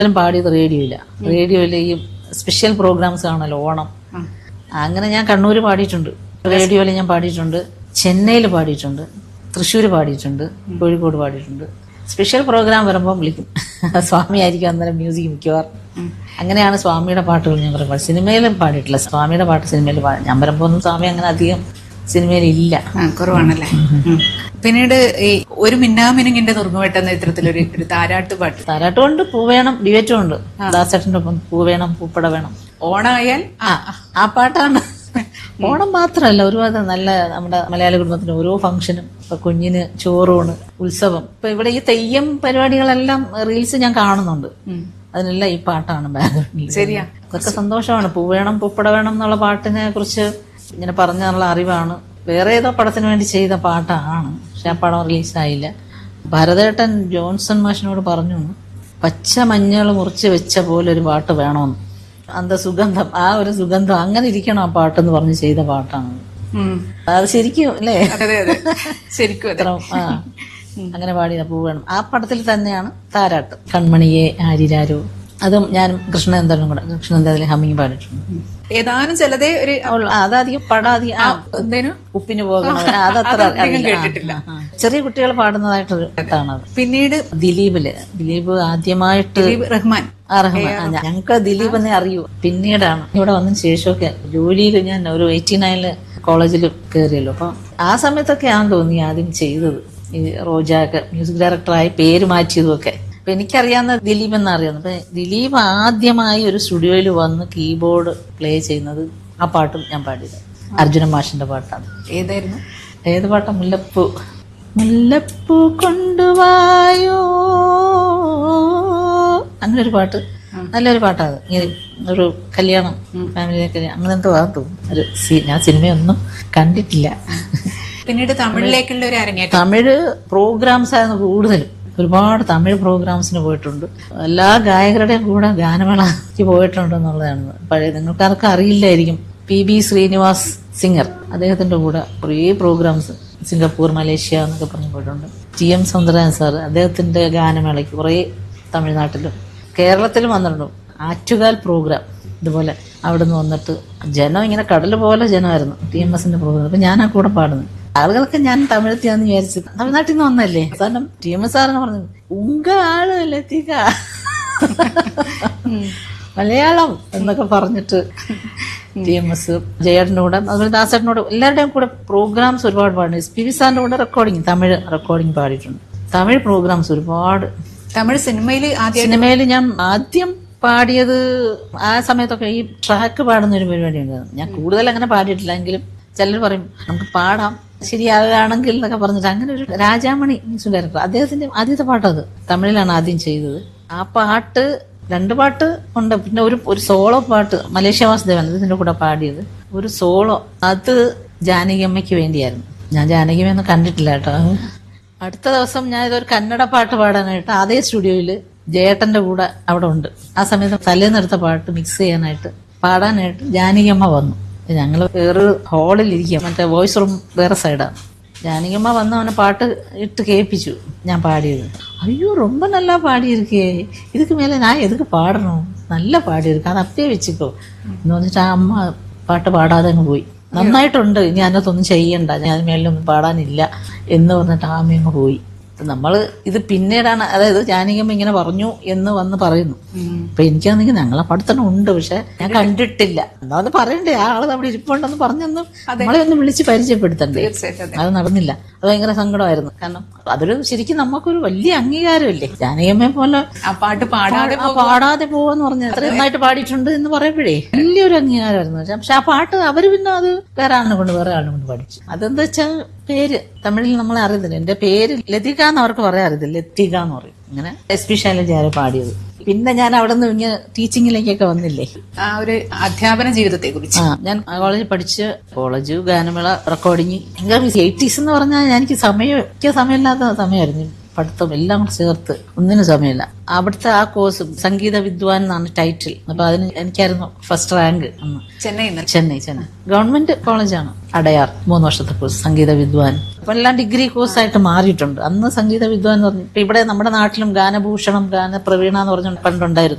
കൂടുതലും പാടിയത് റേഡിയോയില റേഡിയോയിലെ ഈ സ്പെഷ്യൽ പ്രോഗ്രാംസ് ആണല്ലോ ഓണം ആ. അങ്ങനെ ഞാൻ കണ്ണൂർ പാടിയിട്ടുണ്ട് റേഡിയോയിൽ ഞാൻ പാടിയിട്ടുണ്ട് ചെന്നൈയിൽ പാടിയിട്ടുണ്ട് തൃശ്ശൂർ പാടിയിട്ടുണ്ട് കോഴിക്കോട് പാടിയിട്ടുണ്ട് സ്പെഷ്യൽ പ്രോഗ്രാം വരുമ്പോൾ വിളിക്കും സ്വാമി ആയിരിക്കും അന്നേരം മ്യൂസിക് മിക്കവാറും അങ്ങനെയാണ് സ്വാമിയുടെ പാട്ടുകൾ ഞാൻ പറയുമ്പോൾ സിനിമയിലും പാടിയിട്ടില്ല സ്വാമിയുടെ പാട്ട് സിനിമയിൽ പാടി ഞാൻ വരുമ്പോൾ ഒന്നും സ്വാമി അങ്ങനെ അധികം സിനിമയിൽ ഇല്ല ആ, കുറവാണല്ലേ ഉം. പിന്നീട് ഈ ഒരു മിന്നാമിനുങ്ങിന്റെ നുറുങ്ങുവെട്ട എന്ന ചിത്രത്തിലൊരു ഒരു താരാട്ട് പാട്ട് താരാട്ടുമുണ്ട് പൂവേണം ഡിവേറ്റും ഉണ്ട് ദാസേട്ടൻ്റെ ഒപ്പം പൂവേണം പൂപ്പട വേണം ഓണായാൽ ആ ആ പാട്ടാണ് ഓണം മാത്രമല്ല ഒരുപാട് നല്ല നമ്മുടെ മലയാള കുടുംബത്തിന് ഓരോ ഫംഗ്ഷനും ഇപ്പൊ കുഞ്ഞിന് ചോറൂണ് ഉത്സവം ഇപ്പൊ ഇവിടെ ഈ തെയ്യം പരിപാടികളെല്ലാം റീൽസ് ഞാൻ കാണുന്നുണ്ട് ഉം. അതിനെല്ലാം ഈ പാട്ടാണ് ബാക്ക്ഗ്രൗണ്ടിൽ ശരിയാ അതൊക്കെ സന്തോഷമാണ് പൂ വേണം പൂപ്പട വേണം എന്നുള്ള പാട്ടിനെ കുറിച്ച് ഇങ്ങനെ പറഞ്ഞുള്ള അറിവാണ് വേറെ ഏതോ പടത്തിന് വേണ്ടി ചെയ്ത പാട്ടാണ് പക്ഷെ ആ പടം റിലീസായില്ല ഭരതേട്ടൻ ജോൺസൺ മാഷിനോട് പറഞ്ഞു പച്ച മഞ്ഞൾ മുറിച്ച് വെച്ച പോലെ ഒരു പാട്ട് വേണമെന്ന് അന്ത സുഗന്ധം ആ ഒരു സുഗന്ധം അങ്ങനെ ഇരിക്കണം ആ പാട്ടെന്ന് പറഞ്ഞ് ചെയ്ത പാട്ടാണ് ഉം. അത് ശരിക്കും അല്ലേ അതെ അതെ അതെ ശരിക്കും അതെ ഇത്ര ആ അങ്ങനെ പാടിയ പൂ വേണം ആ പടത്തിൽ തന്നെയാണ് താരാട്ട് കൺമണിയെ ആരിരാരോ അതും ഞാനും കൃഷ്ണനന്ദനും കൂടെ കൃഷ്ണനന്ദ ഹമ്മിങ് പാടിയിട്ടുണ്ട് ഏതാനും ചിലതേ ഒരു അവൾ അതധികം പടാധികം ആ എന്തേനു ഉപ്പിന് പോകണം അതത്ര അധികം അറിയില്ല. കേട്ടിട്ടില്ല. ആ, ആ. ചെറിയ കുട്ടികൾ പാടുന്നതായിട്ടൊരു പാട്ടാണത് പിന്നീട് ദിലീപില് ദിലീപ് ആദ്യമായിട്ട് ദിലീപ് റഹ്മാൻ ആ, റഹ്മാൻ. ആ, ഞങ്ങൾക്ക് ദിലീപ് എന്നെ അറിയൂ പിന്നീടാണ് ഇവിടെ വന്നതിന് ശേഷമൊക്കെ ജോലിയിൽ ഞാൻ ഒരു എയ്റ്റി നയനില് കോളേജിൽ കയറിയല്ലോ അപ്പൊ ആ സമയത്തൊക്കെ ആണെന്ന് തോന്നി ആദ്യം ചെയ്തത് ഈ റോജാക്ക് മ്യൂസിക് ഡയറക്ടറായി പേര് മാറ്റിയതും ഒക്കെ അപ്പൊ എനിക്കറിയാവുന്ന ദിലീപ് എന്നറിയാവുന്ന അപ്പൊ ദിലീപ് ആദ്യമായി ഒരു സ്റ്റുഡിയോയിൽ വന്ന് കീബോർഡ് പ്ലേ ചെയ്യുന്നത് ആ പാട്ടും ഞാൻ പാടിയത് അർജുന മാഷിന്റെ പാട്ടാണ് ഏതായിരുന്നു ഏത് പാട്ടാ മുല്ലപ്പൂ മുല്ലപ്പൂ കൊണ്ടുവായോ അങ്ങനെ ഒരു പാട്ട് നല്ലൊരു പാട്ടാണ് ഇങ്ങനെ ഒരു കല്യാണം ഫാമിലി കല്യാണം അങ്ങനെ എന്തോ ആണെന്ന് തോന്നുന്നു ഒരു സി- ഞാൻ സിനിമയൊന്നും കണ്ടിട്ടില്ല പിന്നീട് തമിഴിലേക്കുള്ള ഒരു അരങ്ങേറ്റം തമിഴ് പ്രോഗ്രാംസ് ആയിരുന്നു കൂടുതലും ഒരുപാട് തമിഴ് പ്രോഗ്രാംസിന് പോയിട്ടുണ്ട് എല്ലാ ഗായകരുടെയും കൂടെ ഗാനമേളയ്ക്ക് പോയിട്ടുണ്ട് എന്നുള്ളതാണ് പഴയ നിങ്ങൾക്കാർക്ക് അറിയില്ലായിരിക്കും പി ബി ശ്രീനിവാസ് സിംഗർ അദ്ദേഹത്തിന്റെ കൂടെ കുറേ പ്രോഗ്രാംസ് സിംഗപ്പൂർ മലേഷ്യ എന്നൊക്കെ പറഞ്ഞു പോയിട്ടുണ്ട് ടി എം സൗന്ദരരാജൻ സാർ അദ്ദേഹത്തിന്റെ ഗാനമേളയ്ക്ക് കുറേ തമിഴ്നാട്ടിലും കേരളത്തിലും വന്നിട്ടുണ്ട് ആറ്റുകാൽ പ്രോഗ്രാം ഇതുപോലെ അവിടെ നിന്ന് വന്നിട്ട് ജനം ഇങ്ങനെ കടൽ പോലെ ജനമായിരുന്നു ടി എം എസിന്റെ പ്രോഗ്രാം അപ്പൊ ഞാൻ ആ കൂടെ പാടുന്നു ആളുകൾക്ക് ഞാൻ തമിഴത്തിയാന്ന് വിചാരിച്ചു തമിഴ്നാട്ടിൽ നിന്ന് വന്നല്ലേ അവസാനം ടി എം എസ് സാറിന് പറഞ്ഞു ഉങ്ക ആള് ലത്തിക മലയാളം എന്നൊക്കെ പറഞ്ഞിട്ട് ടി എം എസ് ജയേട്ടൻ്റെ കൂടെ അതുപോലെ ദാസേട്ടനോട് എല്ലാവരുടെയും കൂടെ പ്രോഗ്രാംസ് ഒരുപാട് പാടി എസ് പി വി സാറിന്റെ കൂടെ റെക്കോർഡിങ് തമിഴ് റെക്കോർഡിങ് പാടിയിട്ടുണ്ട് തമിഴ് പ്രോഗ്രാംസ് ഒരുപാട് തമിഴ് സിനിമയിൽ ആദ്യം സിനിമയിൽ ഞാൻ ആദ്യം പാടിയത് ആ സമയത്തൊക്കെ ഈ ട്രാക്ക് പാടുന്ന ഒരു പരിപാടി ഉണ്ടായിരുന്നു ഞാൻ കൂടുതൽ അങ്ങനെ പാടിയിട്ടില്ല എങ്കിലും ചിലർ പറയും നമുക്ക് പാടാം ശരിയാകുകയാണെങ്കിൽ എന്നൊക്കെ പറഞ്ഞിട്ട് അങ്ങനെ ഒരു രാജാമണി മ്യൂസിക് ഡയറക്ടർ അദ്ദേഹത്തിന്റെ ആദ്യത്തെ പാട്ടത് തമിഴിലാണ് ആദ്യം ചെയ്തത് ആ പാട്ട് രണ്ട് പാട്ട് ഉണ്ട് പിന്നെ ഒരു ഒരു സോളോ പാട്ട് മലേഷ്യ വാസുദേവൻ ഇതിന്റെ കൂടെ പാടിയത് ഒരു സോളോ അത് ജാനകിയമ്മയ്ക്ക് വേണ്ടിയായിരുന്നു ഞാൻ ജാനകിയമ്മയൊന്നും കണ്ടിട്ടില്ല കേട്ടോ അടുത്ത ദിവസം ഞാൻ ഇതൊരു കന്നഡ പാട്ട് പാടാനായിട്ട് അതേ സ്റ്റുഡിയോയിൽ ജയേട്ടന്റെ കൂടെ അവിടെ ഉണ്ട് ആ സമയത്ത് തലേന്ന് എടുത്ത പാട്ട് മിക്സ് ചെയ്യാനായിട്ട് പാടാനായിട്ട് ജാനകിയമ്മ വന്നു ഞങ്ങൾ വേറെ ഹാളിൽ ഇരിക്കുക മറ്റേ വോയിസ് റൂം വേറെ സൈഡാണ് ജാനകിയമ്മ വന്ന് അവനെ പാട്ട് ഇട്ട് കേൾപ്പിച്ചു ഞാൻ പാടിയത് അയ്യോ ரொம்ப நல்லா പാടിയിരിക്കേ இதுக்கு மேலே நான் எதுக்கு பாடணும் നല്ല പാടിയിരിക്കും അത് അപ്പേ വെച്ചിക്കോ എന്ന് പറഞ്ഞിട്ട് ആ അമ്മ പാട്ട് പാടാതെ അങ്ങ് പോയി നന്നായിട്ടുണ്ട് ഇനി അതിനകത്തൊന്നും ചെയ്യണ്ട ഞാൻ അതിന് മേളിലൊന്നും പാടാനില്ല എന്ന് പറഞ്ഞിട്ട് ആ അമ്മ അങ്ങ് പോയി നമ്മൾ ഇത് പിന്നീടാണ് അതായത് ജാനകിയമ്മ ഇങ്ങനെ പറഞ്ഞു എന്ന് വന്ന് പറയുന്നു അപ്പൊ എനിക്കാണെങ്കിൽ ഞങ്ങളെ പഠിത്തം ഉണ്ട് പക്ഷെ ഞാൻ കണ്ടിട്ടില്ല എന്നാ അത് പറയണ്ടേ ആ ആള് അവിടെ ഇരിപ്പുണ്ടെന്ന് പറഞ്ഞൊന്നും നമ്മളെ ഒന്ന് വിളിച്ച് പരിചയപ്പെടുത്തണ്ടേ തീർച്ചയായിട്ടും അതെ. അത് നടന്നില്ല അത് ഭയങ്കര സങ്കടമായിരുന്നു കാരണം അതൊരു ശരിക്കും നമുക്കൊരു വലിയ അംഗീകാരമല്ലേ ജാനകിയമ്മയെ പോലെ ആ പാട്ട് പാടാതെ ആ പാടാതെ പോവാന്ന് പറഞ്ഞ അത്ര നന്നായിട്ട് പാടിയിട്ടുണ്ട് എന്ന് പറയുമ്പോഴേ വലിയൊരു അംഗീകാരമായിരുന്നു പക്ഷെ- പക്ഷെ ആ പാട്ട് അവര് പിന്നെ അത് വേറെ ആളിനെ കൊണ്ട് വേറെ ആളിനെ കൊണ്ട് പഠിച്ചു അതെന്താ വെച്ചാൽ പേര് തമിഴിൽ നമ്മളെ അറിയത്തില്ല എന്റെ പേര് ലതിക എന്ന് അവർക്ക് പറയാൻ അറിയത്തില്ല ലത്തിക എന്ന് പറയും അങ്ങനെ എസ് പി ശൈലജ പാടിയത് പിന്നെ ഞാൻ അവിടെ നിന്ന് ഇങ്ങനെ ടീച്ചിങ്ങിലേക്കൊക്കെ വന്നില്ലേ ആ ഒരു അധ്യാപന ജീവിതത്തെ കുറിച്ച് ആ ഞാൻ കോളേജിൽ പഠിച്ച് കോളേജ് ഗാനമേള റെക്കോർഡിങ് ഭയങ്കര എയ്റ്റീസ് എന്ന് പറഞ്ഞാൽ എനിക്ക് സമയം എനിക്ക് സമയമില്ലാത്ത സമയമായിരുന്നു പഠിത്തം എല്ലാം കൂടെ ചേർത്ത് ഒന്നിനും സമയമില്ല അവിടുത്തെ ആ കോഴ്സ് സംഗീത വിദ്വാൻ എന്നാണ് ടൈറ്റിൽ അപ്പൊ അതിന് എനിക്കായിരുന്നു ഫസ്റ്റ് റാങ്ക് അന്ന് ചെന്നൈയിൽ നിന്ന് ചെന്നൈ ചെന്നൈ ഗവൺമെന്റ് കോളേജാണ് അടയാർ മൂന്ന് വർഷത്തെ കോഴ്സ് സംഗീത വിദ്വാൻ അപ്പൊ എല്ലാം ഡിഗ്രി കോഴ്സായിട്ട് മാറിയിട്ടുണ്ട് അന്ന് സംഗീത വിദ്വാൻ എന്ന് പറഞ്ഞു ഇപ്പൊ ഇവിടെ നമ്മുടെ നാട്ടിലും ഗാനഭൂഷണം ഗാന പ്രവീണ എന്ന് പറഞ്ഞ പണ്ടുണ്ടായിരുന്നു